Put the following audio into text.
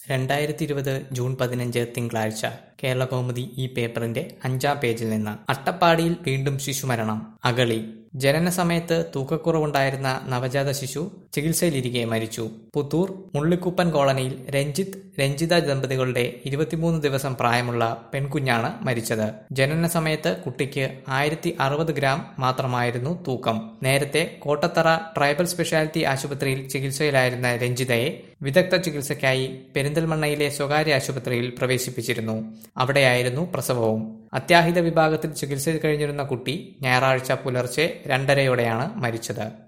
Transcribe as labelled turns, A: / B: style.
A: രണ്ടായിരത്തി ഇരുപത് ജൂൺ പതിനഞ്ച് തിങ്കളാഴ്ച കേരളകൗമുദി ഈ പേപ്പറിന്റെ അഞ്ചാം പേജിൽ നിന്ന് അട്ടപ്പാടിയിൽ വീണ്ടും ശിശുമരണം അഗളി ജനന സമയത്ത് തൂക്കക്കുറവുണ്ടായിരുന്ന നവജാത ശിശു ചികിത്സയിലിരിക്കെ മരിച്ചു പുത്തൂർ മുള്ളിക്കുപ്പൻ കോളനിയിൽ രഞ്ജിത്ത് രഞ്ജിത ദമ്പതികളുടെ ഇരുപത്തിമൂന്ന് ദിവസം പ്രായമുള്ള പെൺകുഞ്ഞാണ് മരിച്ചത് ജനന സമയത്ത് കുട്ടിക്ക് ആയിരത്തി അറുപത് ഗ്രാം മാത്രമായിരുന്നു തൂക്കം നേരത്തെ കോട്ടത്തറ ട്രൈബൽ സ്പെഷ്യാലിറ്റി ആശുപത്രിയിൽ ചികിത്സയിലായിരുന്ന രഞ്ജിതയെ വിദഗ്ധ ചികിത്സയ്ക്കായി പെരിന്തൽമണ്ണയിലെ സ്വകാര്യ ആശുപത്രിയിൽ പ്രവേശിപ്പിച്ചിരുന്നു അവിടെയായിരുന്നു പ്രസവവും അത്യാഹിത വിഭാഗത്തിൽ ചികിത്സയിൽ കഴിഞ്ഞിരുന്ന കുട്ടി ഞായറാഴ്ച പുലർച്ചെ രണ്ടരയോടെയാണ് മരിച്ചത്